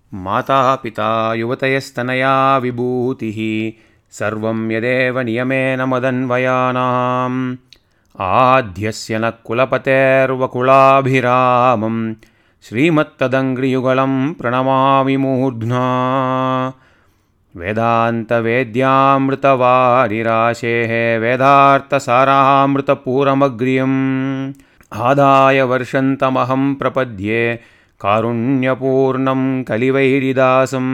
माता पिता युवतयस्तनया विभूतिः सर्वं यदेव नियमेन मदन्वयानाम् आद्यस्य न कुलपतेर्वकुलाभिरामं श्रीमत्तदङ्घ्रियुगलं प्रणमामि मूर्ध्ना वेदान्तवेद्यामृतवारिराशेः वेदार्थसारामृतपूरमग्र्यम् आदाय वर्षन्तमहं प्रपद्ये कारुण्यपूर्णं कलिवैरिदासं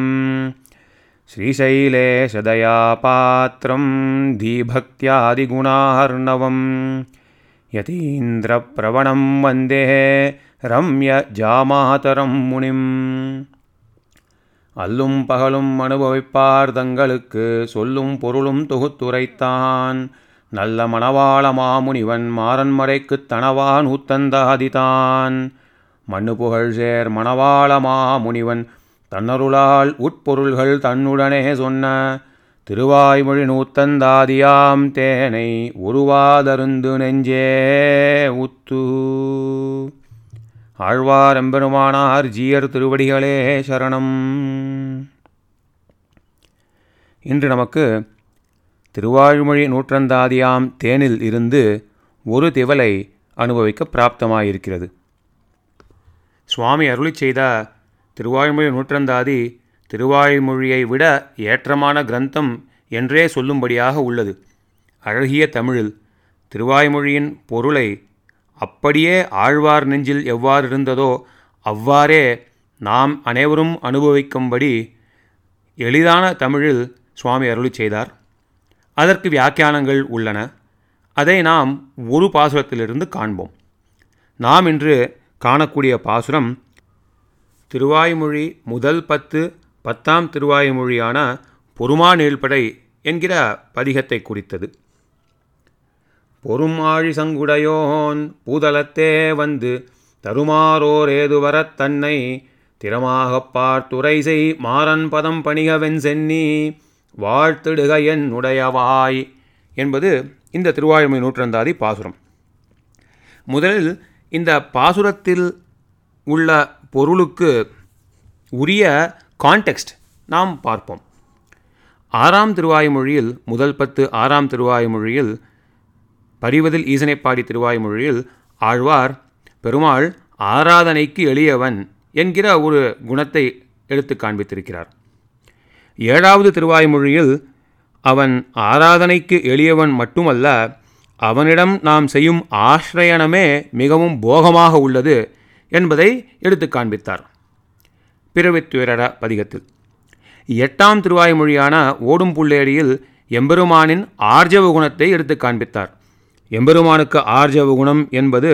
श्रीशैलेशदयापात्रं धीभक्त्यादिगुणार्णवं यतीन्द्रप्रवणं वन्दे ரம்யஜாமாதரம் முனிம் அல்லும் பகலும் அனுபவிப்பார் தங்களுக்கு சொல்லும் பொருளும் தொகுத்துரைத்தான் நல்ல மணவாள மாமுனிவன் மாறன்மறைக்குத் தனவான் ஊத்தந்தாதிதான் மண்ணு புகழ் சேர் மணவாள மாமுனிவன் தன்னருளால் உட்பொருள்கள் தன்னுடனே சொன்ன திருவாய்மொழி நூத்தந்தாதியாம் தேனை உருவாதருந்து நெஞ்சே உத்து ஆழ்வார் எம்பெருமானார் ஜீயர் திருவடிகளே சரணம் இன்று நமக்கு திருவாழ்மொழி நூற்றந்தாதியாம் தேனில் இருந்து ஒரு திவலை அனுபவிக்க பிராப்தமாயிருக்கிறது சுவாமி அருளி செய்த திருவாய்மொழி நூற்றந்தாதி திருவாய்மொழியை விட ஏற்றமான கிரந்தம் என்றே சொல்லும்படியாக உள்ளது அழகிய தமிழில் திருவாய்மொழியின் பொருளை அப்படியே ஆழ்வார் நெஞ்சில் எவ்வாறு இருந்ததோ அவ்வாறே நாம் அனைவரும் அனுபவிக்கும்படி எளிதான தமிழில் சுவாமி அருளி செய்தார் அதற்கு வியாக்கியானங்கள் உள்ளன அதை நாம் ஒரு பாசுரத்திலிருந்து காண்போம் நாம் இன்று காணக்கூடிய பாசுரம் திருவாய்மொழி முதல் பத்து பத்தாம் திருவாய்மொழியான பொறுமா நீழ்படை என்கிற பதிகத்தை குறித்தது பொறுமாழி சங்குடையோன் பூதலத்தே வந்து தருமாறோர் ஏதுவரத் தன்னை திறமாகப் பார்த்துரை செய் மாறன் பதம் பணிகவென் சென்னி வாழ்த்திடுக என் உடையவாய் என்பது இந்த திருவாயுமை நூற்றந்தாதி பாசுரம் முதலில் இந்த பாசுரத்தில் உள்ள பொருளுக்கு உரிய கான்டெக்ஸ்ட் நாம் பார்ப்போம் ஆறாம் திருவாய்மொழியில் முதல் பத்து ஆறாம் திருவாய்மொழியில் பரிவதில் ஈசனைப்பாடி திருவாய்மொழியில் ஆழ்வார் பெருமாள் ஆராதனைக்கு எளியவன் என்கிற ஒரு குணத்தை எடுத்து காண்பித்திருக்கிறார் ஏழாவது திருவாய்மொழியில் அவன் ஆராதனைக்கு எளியவன் மட்டுமல்ல அவனிடம் நாம் செய்யும் ஆசிரயணமே மிகவும் போகமாக உள்ளது என்பதை எடுத்து காண்பித்தார் பிறவித்துயரட பதிகத்தில் எட்டாம் திருவாய்மொழியான ஓடும் புள்ளேரியில் எம்பெருமானின் ஆர்ஜவ குணத்தை எடுத்து காண்பித்தார் எம்பெருமானுக்கு ஆர்ஜவ குணம் என்பது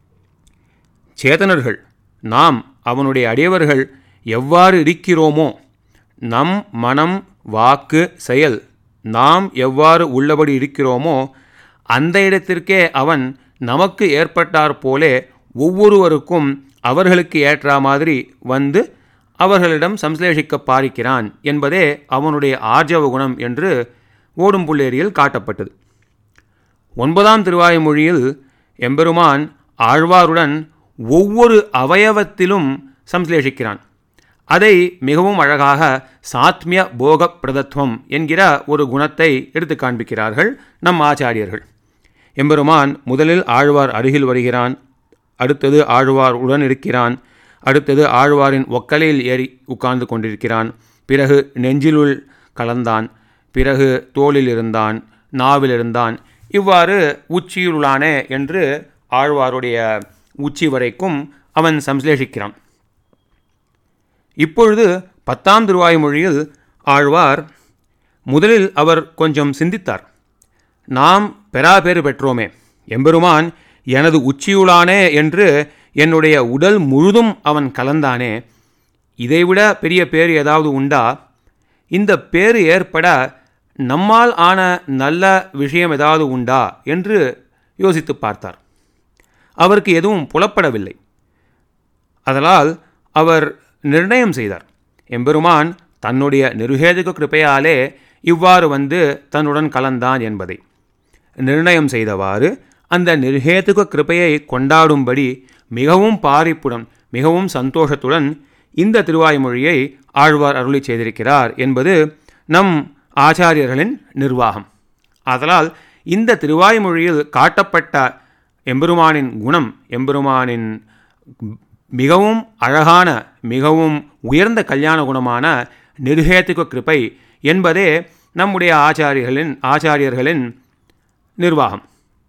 சேதனர்கள் நாம் அவனுடைய அடியவர்கள் எவ்வாறு இருக்கிறோமோ நம் மனம் வாக்கு செயல் நாம் எவ்வாறு உள்ளபடி இருக்கிறோமோ அந்த இடத்திற்கே அவன் நமக்கு ஏற்பட்டார் போலே ஒவ்வொருவருக்கும் அவர்களுக்கு ஏற்ற மாதிரி வந்து அவர்களிடம் சம்ஸ்லேஷிக்க பாரிக்கிறான் என்பதே அவனுடைய ஆர்ஜவ குணம் என்று ஓடும்புள்ளேரியில் காட்டப்பட்டது ஒன்பதாம் திருவாய்மொழியில் எம்பெருமான் ஆழ்வாருடன் ஒவ்வொரு அவயவத்திலும் சம்ஸ்லேஷிக்கிறான் அதை மிகவும் அழகாக சாத்மிய போக பிரதத்துவம் என்கிற ஒரு குணத்தை எடுத்து காண்பிக்கிறார்கள் நம் ஆச்சாரியர்கள் எம்பெருமான் முதலில் ஆழ்வார் அருகில் வருகிறான் அடுத்தது ஆழ்வார் உடன் இருக்கிறான் அடுத்தது ஆழ்வாரின் ஒக்கலையில் ஏறி உட்கார்ந்து கொண்டிருக்கிறான் பிறகு நெஞ்சிலுள் கலந்தான் பிறகு தோளில் இருந்தான் நாவில் இருந்தான் இவ்வாறு உச்சியுளானே என்று ஆழ்வாருடைய உச்சி வரைக்கும் அவன் சம்ஸ்லேஷிக்கிறான் இப்பொழுது பத்தாம் திருவாய்மொழியில் ஆழ்வார் முதலில் அவர் கொஞ்சம் சிந்தித்தார் நாம் பெறாபேறு பெற்றோமே எம்பெருமான் எனது உச்சியுளானே என்று என்னுடைய உடல் முழுதும் அவன் கலந்தானே இதைவிட பெரிய பேர் ஏதாவது உண்டா இந்த பேறு ஏற்பட நம்மால் ஆன நல்ல விஷயம் ஏதாவது உண்டா என்று யோசித்து பார்த்தார் அவருக்கு எதுவும் புலப்படவில்லை அதனால் அவர் நிர்ணயம் செய்தார் எம்பெருமான் தன்னுடைய நிருகேதுக கிருப்பையாலே இவ்வாறு வந்து தன்னுடன் கலந்தான் என்பதை நிர்ணயம் செய்தவாறு அந்த நிர்ஹேதுக கிருப்பையை கொண்டாடும்படி மிகவும் பாரிப்புடன் மிகவும் சந்தோஷத்துடன் இந்த திருவாய்மொழியை ஆழ்வார் அருளி செய்திருக்கிறார் என்பது நம் ஆச்சாரியர்களின் நிர்வாகம் ஆதலால் இந்த திருவாய்மொழியில் காட்டப்பட்ட எம்பெருமானின் குணம் எம்பெருமானின் மிகவும் அழகான மிகவும் உயர்ந்த கல்யாண குணமான நிர்ஹேத்துக கிருபை என்பதே நம்முடைய ஆச்சாரியர்களின் ஆச்சாரியர்களின் நிர்வாகம்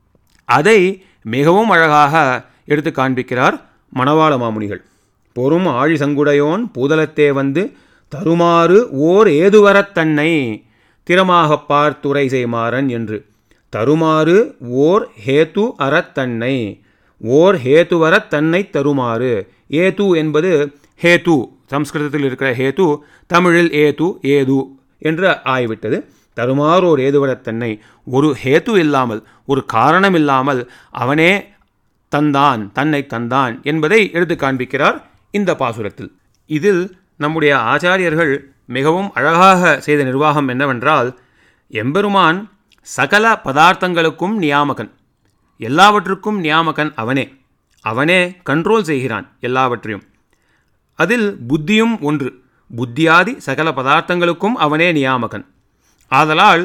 அதை மிகவும் அழகாக எடுத்து காண்பிக்கிறார் மணவாள மாமுனிகள் பொறும் ஆழி சங்குடையோன் பூதலத்தே வந்து தருமாறு ஓர் ஏதுவரத் தன்னை திறமாகப் பார்த்துரை செய்மாறன் என்று தருமாறு ஓர் ஹேத்து அறத்தன்னை ஓர் ஹேத்துவரத் தன்னை தருமாறு ஏது என்பது ஹேத்து சம்ஸ்கிருதத்தில் இருக்கிற ஹேத்து தமிழில் ஏது ஏது என்று ஆகிவிட்டது தருமாறு ஓர் ஏதுவரத் தன்னை ஒரு ஹேத்து இல்லாமல் ஒரு காரணம் இல்லாமல் அவனே தந்தான் தன்னை தந்தான் என்பதை எடுத்து காண்பிக்கிறார் இந்த பாசுரத்தில் இதில் நம்முடைய ஆச்சாரியர்கள் மிகவும் அழகாக செய்த நிர்வாகம் என்னவென்றால் எம்பெருமான் சகல பதார்த்தங்களுக்கும் நியாமகன் எல்லாவற்றுக்கும் நியாமகன் அவனே அவனே கண்ட்ரோல் செய்கிறான் எல்லாவற்றையும் அதில் புத்தியும் ஒன்று புத்தியாதி சகல பதார்த்தங்களுக்கும் அவனே நியாமகன் ஆதலால்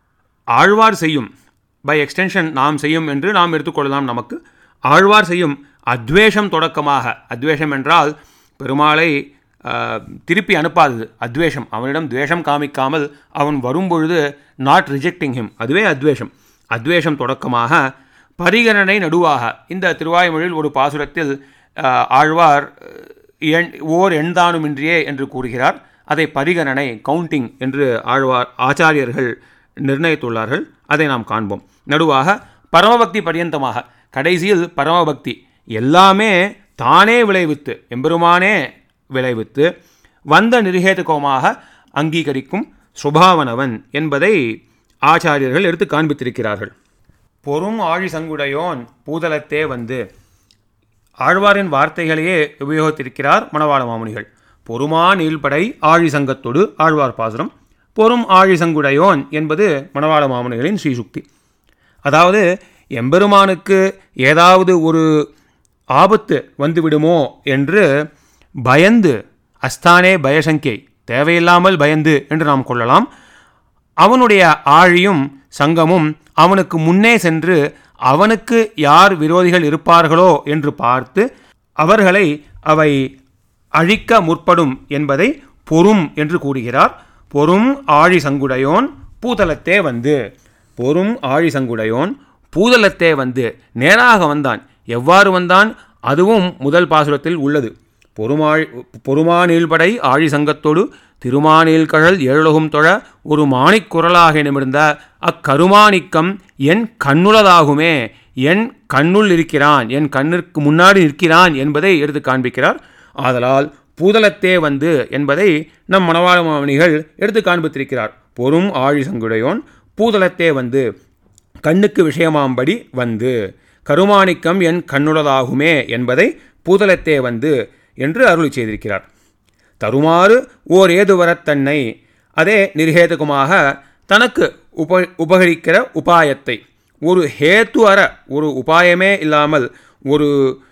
ஆழ்வார் செய்யும் பை எக்ஸ்டென்ஷன் நாம் செய்யும் என்று நாம் எடுத்துக்கொள்ளலாம் நமக்கு ஆழ்வார் செய்யும் அத்வேஷம் தொடக்கமாக அத்வேஷம் என்றால் பெருமாளை ஆஹ், திருப்பி அனுப்பாதது அத்வேஷம் அவனிடம் துவேஷம் காமிக்காமல் அவன் வரும்பொழுது நாட் ரிஜெக்டிங் ஹிம் அதுவே அத்வேஷம் அத்வேஷம் தொடக்கமாக பரிகரணை நடுவாக இந்த திருவாய்மொழியில் ஒரு பாசுரத்தில் ஆஹ், ஆழ்வார் எண் ஓர் எண்தானுமின்றியே என்று கூறுகிறார் அதை பரிகரணை கவுண்டிங் என்று ஆழ்வார் ஆச்சாரியர்கள் நிர்ணயித்துள்ளார்கள் அதை நாம் காண்போம் நடுவாக பரமபக்தி பரியந்தமாக கடைசியில் பரமபக்தி எல்லாமே தானே விளைவித்து எம்பெருமானே விளைவித்து வந்த நிருகேதுகமாக அங்கீகரிக்கும் சுபாவனவன் என்பதை ஆச்சாரியர்கள் எடுத்து காண்பித்திருக்கிறார்கள் பொறும் ஆழி சங்குடையோன் பூதலத்தே வந்து ஆழ்வாரின் வார்த்தைகளையே உபயோகித்திருக்கிறார் மணவாள மாமுனிகள் பொறுமா நீள்படை ஆழி சங்கத்தொடு ஆழ்வார் பாசுரம் பொறும் ஆழி சங்குடையோன் என்பது மணவாள மாமுனிகளின் ஸ்ரீசுக்தி அதாவது எம்பெருமானுக்கு ஏதாவது ஒரு ஆபத்து வந்துவிடுமோ என்று பயந்து அஸ்தானே பயசங்கை தேவையில்லாமல் பயந்து என்று நாம் கொள்ளலாம் அவனுடைய ஆழியும் சங்கமும் அவனுக்கு முன்னே சென்று அவனுக்கு யார் விரோதிகள் இருப்பார்களோ என்று பார்த்து அவர்களை அவை அழிக்க முற்படும் என்பதை பொறும் என்று கூறுகிறார் பொறும் ஆழி சங்குடையோன் பூதலத்தே வந்து பொறும் ஆழி சங்குடையோன் பூதலத்தே வந்து நேராக வந்தான் எவ்வாறு வந்தான் அதுவும் முதல் பாசுரத்தில் உள்ளது பொறுமாழ் பொறுமானீழ்படை ஆழி சங்கத்தோடு திருமானீழ்கழல் ஏழுலகும் தொழ ஒரு மாணிக் குரலாக நிமிர்ந்த அக்கருமாணிக்கம் என் கண்ணுளதாகுமே என் கண்ணுள் இருக்கிறான் என் கண்ணிற்கு முன்னாடி நிற்கிறான் என்பதை எடுத்து காண்பிக்கிறார் ஆதலால் பூதலத்தே வந்து என்பதை நம் மணவாள மாமணிகள் எடுத்து காண்பித்திருக்கிறார் பொறும் ஆழி சங்குடையோன் பூதலத்தே வந்து கண்ணுக்கு விஷயமாம்படி வந்து கருமாணிக்கம் என் கண்ணுளதாகுமே என்பதை பூதலத்தே வந்து என்று அருளி செய்திருக்கிறார் தருமாறு ஓர் ஏதுவரத் தன்னை அதே நிர்ஹேதுகமாக தனக்கு உப உபகரிக்கிற உபாயத்தை ஒரு ஹேத்து அற ஒரு உபாயமே இல்லாமல் ஒரு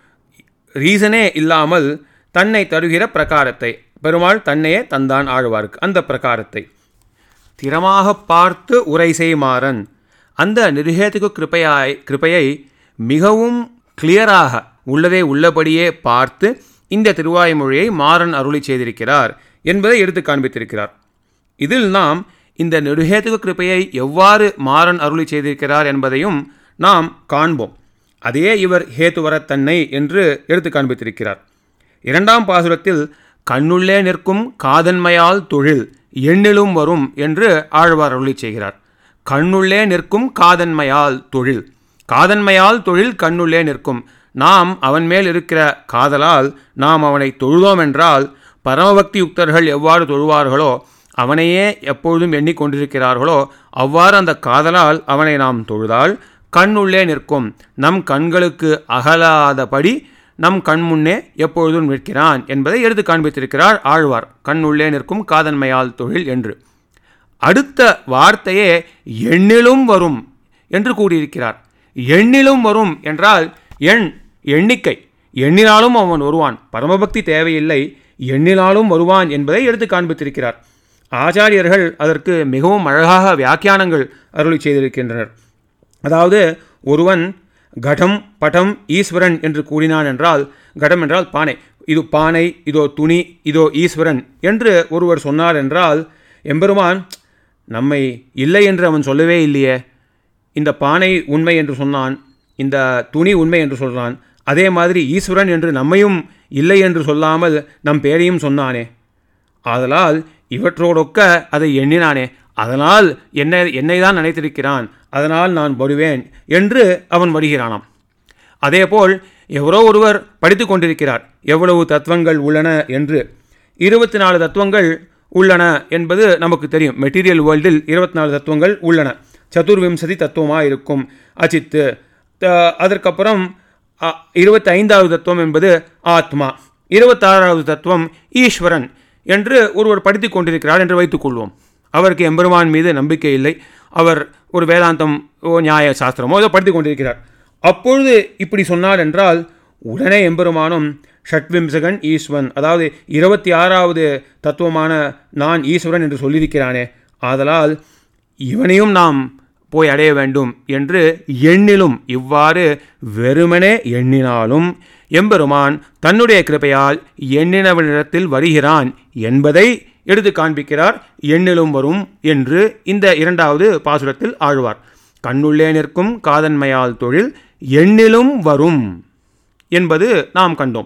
ரீசனே இல்லாமல் தன்னை தருகிற பிரகாரத்தை பெருமாள் தன்னையே தந்தான் ஆழ்வார்க்கு அந்த பிரகாரத்தை திறமாக பார்த்து உரை செய்மாறன் அந்த நிர்ஹேதுக கிருப்பையாய் கிருப்பையை மிகவும் கிளியராக உள்ளதே உள்ளபடியே பார்த்து இந்த திருவாய்மொழியை மாறன் அருளி செய்திருக்கிறார் என்பதை எடுத்து காண்பித்திருக்கிறார் இதில் நாம் இந்த நெடுஹேதுக கிருப்பையை எவ்வாறு மாறன் அருளி செய்திருக்கிறார் என்பதையும் நாம் காண்போம் அதே இவர் ஹேத்துவரத் தன்னை என்று எடுத்து காண்பித்திருக்கிறார் இரண்டாம் பாசுரத்தில் கண்ணுள்ளே நிற்கும் காதன்மையால் தொழில் எண்ணிலும் வரும் என்று ஆழ்வார் அருளி செய்கிறார் கண்ணுள்ளே நிற்கும் காதன்மையால் தொழில் காதன்மையால் தொழில் கண்ணுள்ளே நிற்கும் நாம் அவன் மேல் இருக்கிற காதலால் நாம் அவனை தொழுதோம் என்றால் பரமபக்தி யுக்தர்கள் எவ்வாறு தொழுவார்களோ அவனையே எப்பொழுதும் எண்ணிக்கொண்டிருக்கிறார்களோ அவ்வாறு அந்த காதலால் அவனை நாம் தொழுதால் கண்ணுள்ளே நிற்கும் நம் கண்களுக்கு அகலாதபடி நம் கண் முன்னே எப்பொழுதும் நிற்கிறான் என்பதை எடுத்து காண்பித்திருக்கிறார் ஆழ்வார் கண்ணுள்ளே நிற்கும் காதன்மையால் தொழில் என்று அடுத்த வார்த்தையே எண்ணிலும் வரும் என்று கூறியிருக்கிறார் எண்ணிலும் வரும் என்றால் எண் எண்ணிக்கை எண்ணினாலும் அவன் வருவான் பரமபக்தி தேவையில்லை எண்ணினாலும் வருவான் என்பதை எடுத்து காண்பித்திருக்கிறார் ஆச்சாரியர்கள் அதற்கு மிகவும் அழகாக வியாக்கியானங்கள் அருளி செய்திருக்கின்றனர் அதாவது ஒருவன் கடம் படம் ஈஸ்வரன் என்று கூறினான் என்றால் கடம் என்றால் பானை இது பானை இதோ துணி இதோ ஈஸ்வரன் என்று ஒருவர் சொன்னார் என்றால் எம்பெருமான் நம்மை இல்லை என்று அவன் சொல்லவே இல்லையே இந்த பானை உண்மை என்று சொன்னான் இந்த துணி உண்மை என்று சொல்கிறான் அதே மாதிரி ஈஸ்வரன் என்று நம்மையும் இல்லை என்று சொல்லாமல் நம் பேரையும் சொன்னானே ஆதலால் இவற்றோடொக்க அதை எண்ணினானே அதனால் என்னை என்னை தான் நினைத்திருக்கிறான் அதனால் நான் வருவேன் என்று அவன் வருகிறானாம் அதேபோல் எவரோ ஒருவர் படித்து கொண்டிருக்கிறார் எவ்வளவு தத்துவங்கள் உள்ளன என்று இருபத்தி நாலு தத்துவங்கள் உள்ளன என்பது நமக்கு தெரியும் மெட்டீரியல் வேர்ல்டில் இருபத்தி நாலு தத்துவங்கள் உள்ளன சதுர்விம்சதி தத்துவமாக இருக்கும் அச்சித்து த- அதற்கப்புறம் இருபத்தி ஐந்தாவது தத்துவம் என்பது ஆத்மா இருபத்தாறாவது தத்துவம் ஈஸ்வரன் என்று ஒருவர் படித்து கொண்டிருக்கிறார் என்று வைத்துக்கொள்வோம் அவருக்கு எம்பெருமான் மீது நம்பிக்கை இல்லை அவர் ஒரு வேதாந்தம் ஓ நியாய சாஸ்திரமோ ஏதோ படித்து கொண்டிருக்கிறார் அப்பொழுது இப்படி சொன்னார் என்றால் உடனே எம்பெருமானும் ஷட்விம்சகன் ஈஸ்வன் அதாவது இருபத்தி ஆறாவது தத்துவமான நான் ஈஸ்வரன் என்று சொல்லியிருக்கிறானே ஆதலால் இவனையும் நாம் போய் அடைய வேண்டும் என்று எண்ணிலும் இவ்வாறு வெறுமனே எண்ணினாலும் எம்பெருமான் தன்னுடைய கிருபையால் எண்ணினவனிடத்தில் வருகிறான் என்பதை எடுத்து காண்பிக்கிறார் எண்ணிலும் வரும் என்று இந்த இரண்டாவது பாசுரத்தில் ஆழ்வார் கண்ணுள்ளே நிற்கும் காதன்மையால் தொழில் எண்ணிலும் வரும் என்பது நாம் கண்டோம்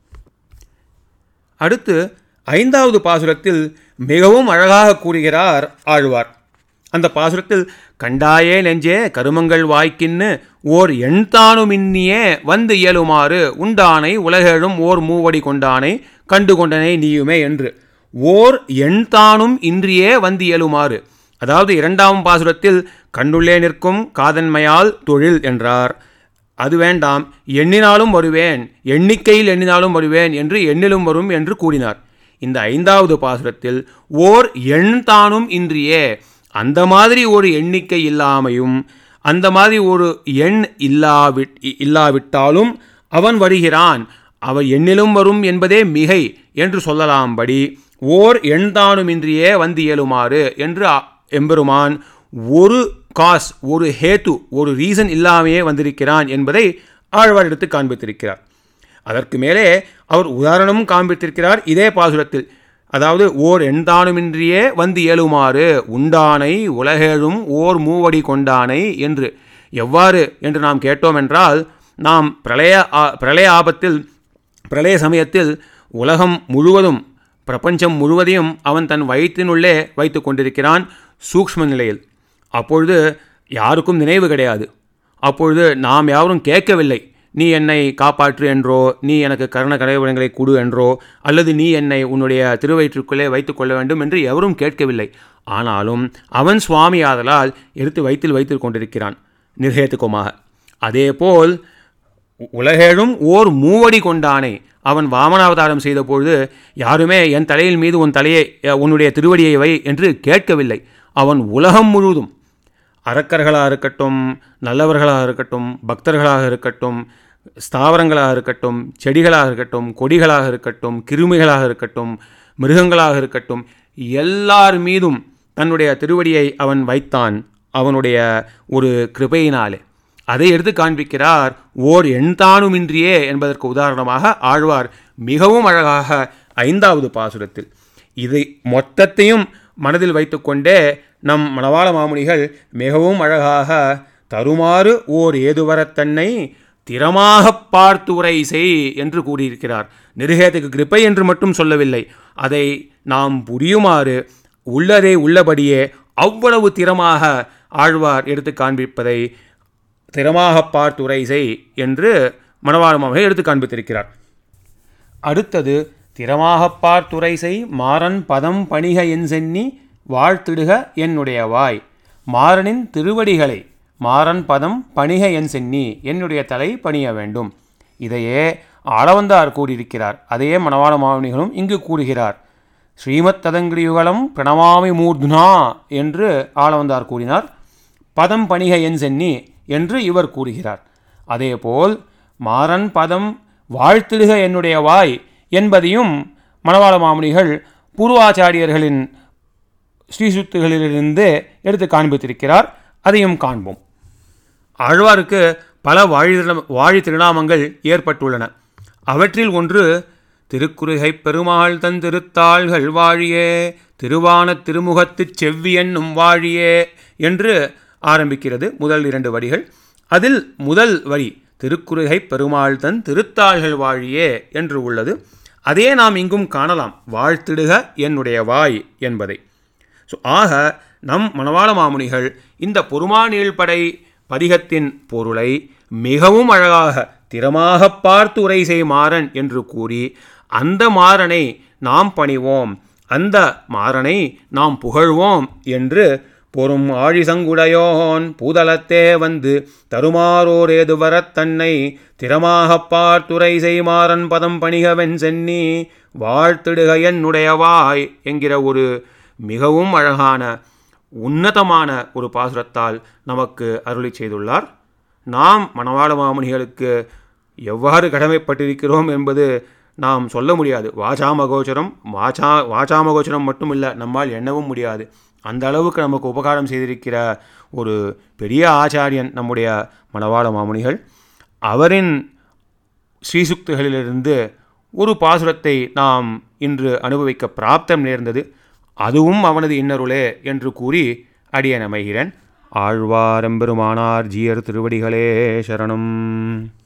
அடுத்து ஐந்தாவது பாசுரத்தில் மிகவும் அழகாக கூறுகிறார் ஆழ்வார் அந்த பாசுரத்தில் கண்டாயே நெஞ்சே கருமங்கள் வாய்க்கின்னு ஓர் எண்தானுமின்னியே வந்து இயலுமாறு உண்டானை உலகெழும் ஓர் மூவடி கொண்டானை கண்டு கொண்டனை நீயுமே என்று ஓர் எண்தானும் இன்றியே வந்து இயலுமாறு அதாவது இரண்டாம் பாசுரத்தில் கண்டுள்ளே நிற்கும் காதன்மையால் தொழில் என்றார் அது வேண்டாம் எண்ணினாலும் வருவேன் எண்ணிக்கையில் எண்ணினாலும் வருவேன் என்று எண்ணிலும் வரும் என்று கூறினார் இந்த ஐந்தாவது பாசுரத்தில் ஓர் எண் தானும் இன்றியே அந்த மாதிரி ஒரு எண்ணிக்கை இல்லாமையும் அந்த மாதிரி ஒரு எண் இல்லாவிட் இல்லாவிட்டாலும் அவன் வருகிறான் அவன் எண்ணிலும் வரும் என்பதே மிகை என்று சொல்லலாம்படி ஓர் எண்தானுமின்றியே வந்து இயலுமாறு என்று அ- எம்பெருமான் ஒரு காஸ் ஒரு ஹேத்து ஒரு ரீசன் இல்லாமையே வந்திருக்கிறான் என்பதை ஆழ்வார் எடுத்து காண்பித்திருக்கிறார் அதற்கு மேலே அவர் உதாரணமும் காண்பித்திருக்கிறார் இதே பாசுரத்தில் அதாவது ஓர் எண்தானுமின்றியே வந்து இயலுமாறு உண்டானை உலகேழும் ஓர் மூவடி கொண்டானை என்று எவ்வாறு என்று நாம் கேட்டோம் என்றால் நாம் பிரளய ஆ- பிரளய ஆபத்தில் பிரளய சமயத்தில் உலகம் முழுவதும் பிரபஞ்சம் முழுவதையும் அவன் தன் வயிற்றினுள்ளே வைத்து கொண்டிருக்கிறான் சூக்ஷ்ம நிலையில் அப்பொழுது யாருக்கும் நினைவு கிடையாது அப்பொழுது நாம் யாரும் கேட்கவில்லை நீ என்னை காப்பாற்று என்றோ நீ எனக்கு கரண கடைவரங்களை கொடு என்றோ அல்லது நீ என்னை உன்னுடைய திருவயிற்றுக்குள்ளே வைத்துக் கொள்ள வேண்டும் என்று எவரும் கேட்கவில்லை ஆனாலும் அவன் சுவாமி ஆதலால் எடுத்து வயிற்றில் வைத்து கொண்டிருக்கிறான் நிர்ஹேத்துக்கமாக அதேபோல் உ- உலகேழும் ஓர் மூவடி கொண்டானே அவன் வாமனாவதாரம் செய்தபொழுது யாருமே என் தலையில் மீது உன் தலையை அ, உன்னுடைய திருவடியை வை என்று கேட்கவில்லை அவன் உலகம் முழுவதும் அரக்கர்களாக இருக்கட்டும் நல்லவர்களாக இருக்கட்டும் பக்தர்களாக இருக்கட்டும் ஸ்தாவரங்களாக இருக்கட்டும் செடிகளாக இருக்கட்டும் கொடிகளாக இருக்கட்டும் கிருமிகளாக இருக்கட்டும் மிருகங்களாக இருக்கட்டும் எல்லார் மீதும் தன்னுடைய திருவடியை அவன் வைத்தான் அவனுடைய ஒரு கிருபையினாலே அதை எடுத்து காண்பிக்கிறார் ஓர் எண்தானுமின்றியே என்பதற்கு உதாரணமாக ஆழ்வார் மிகவும் அழகாக ஐந்தாவது பாசுரத்தில் இதை மொத்தத்தையும் மனதில் வைத்துக்கொண்டே நம் மணவாள மாமுனிகள் மிகவும் அழகாக தருமாறு ஓர் ஏதுவரத்தன்னை திறமாகப் பார்த்து உரை செய் என்று கூறியிருக்கிறார் நிருகேதுக்கு கிருப்பை என்று மட்டும் சொல்லவில்லை அதை நாம் புரியுமாறு உள்ளதை உள்ளபடியே அவ்வளவு திறமாக ஆழ்வார் எடுத்து காண்பிப்பதை திறமாகப் பார்த்துரை செய் என்று மணவாளமாக எடுத்து காண்பித்திருக்கிறார் அடுத்தது திறமாகப் பார்த்துரை செய் மாறன் பதம் பணிக என் சென்னி வாழ்த்திடுக என்னுடைய வாய் மாறனின் திருவடிகளை மாறன் பதம் பணிக என் சென்னி என்னுடைய தலை பணிய வேண்டும் இதையே ஆளவந்தார் கூறியிருக்கிறார் அதையே மணவாள மாவனிகளும் இங்கு கூறுகிறார் ஸ்ரீமத் ததங்கிரியுகலம் பிரணமாமி மூர்த்னா என்று ஆளவந்தார் கூறினார் பதம் பணிக என் சென்னி என்று இவர் கூறுகிறார் அதேபோல் மாறன் பதம் வாழ்த்திடுக என்னுடைய வாய் என்பதையும் மணவாள மாமுனிகள் பூர்வாச்சாரியர்களின் ஸ்ரீசுத்துகளிலிருந்து எடுத்து காண்பித்திருக்கிறார் அதையும் காண்போம் ஆழ்வாருக்கு பல வாழி திரு- வாழி திருநாமங்கள் ஏற்பட்டுள்ளன அவற்றில் ஒன்று திருக்குறுகை பெருமாள் தன் திருத்தாள்கள் வாழியே திருவான திருமுகத்துச் செவ்வி என்னும் வாழியே என்று ஆரம்பிக்கிறது முதல் இரண்டு வரிகள் அதில் முதல் வரி திருக்குறுகை பெருமாள் தன் திருத்தாள்கள் வாழியே என்று உள்ளது அதே நாம் இங்கும் காணலாம் வாழ்த்திடுக என்னுடைய வாய் என்பதை ஸோ ஆக நம் மணவாள மாமுனிகள் இந்த பொறுமானீழ்படை பதிகத்தின் பொருளை மிகவும் அழகாக திறமாகப் பார்த்து உரை செய் மாறன் என்று கூறி அந்த மாறனை நாம் பணிவோம் அந்த மாறனை நாம் புகழ்வோம் என்று பொறும் ஆழிசங்குடையோன் பூதலத்தே வந்து தருமாறோர் ஏதுவரத் தன்னை திறமாகப் பார்த்துரை செய்மாறன் பதம் பணிகவென் சென்னி வாழ்த்திடுக என்னுடைய வாய் என்கிற ஒரு மிகவும் அழகான உன்னதமான ஒரு பாசுரத்தால் நமக்கு அருளி செய்துள்ளார் நாம் மணவாள மாமுனிகளுக்கு எவ்வாறு கடமைப்பட்டிருக்கிறோம் என்பது நாம் சொல்ல முடியாது வாசாமகோச்சரம் வாசா வாசாமகோச்சரம் மட்டும் இல்லை நம்மால் எண்ணவும் முடியாது அந்த அளவுக்கு நமக்கு உபகாரம் செய்திருக்கிற ஒரு பெரிய ஆச்சாரியன் நம்முடைய மணவாள மாமுனிகள் அவரின் ஸ்ரீசுக்திகளிலிருந்து ஒரு பாசுரத்தை நாம் இன்று அனுபவிக்க பிராப்தம் நேர்ந்தது அதுவும் அவனது இன்னருளே என்று கூறி அடியன் அமைகிறேன் ஆழ்வாரெம்பெருமானார் ஜீயர் திருவடிகளே சரணம்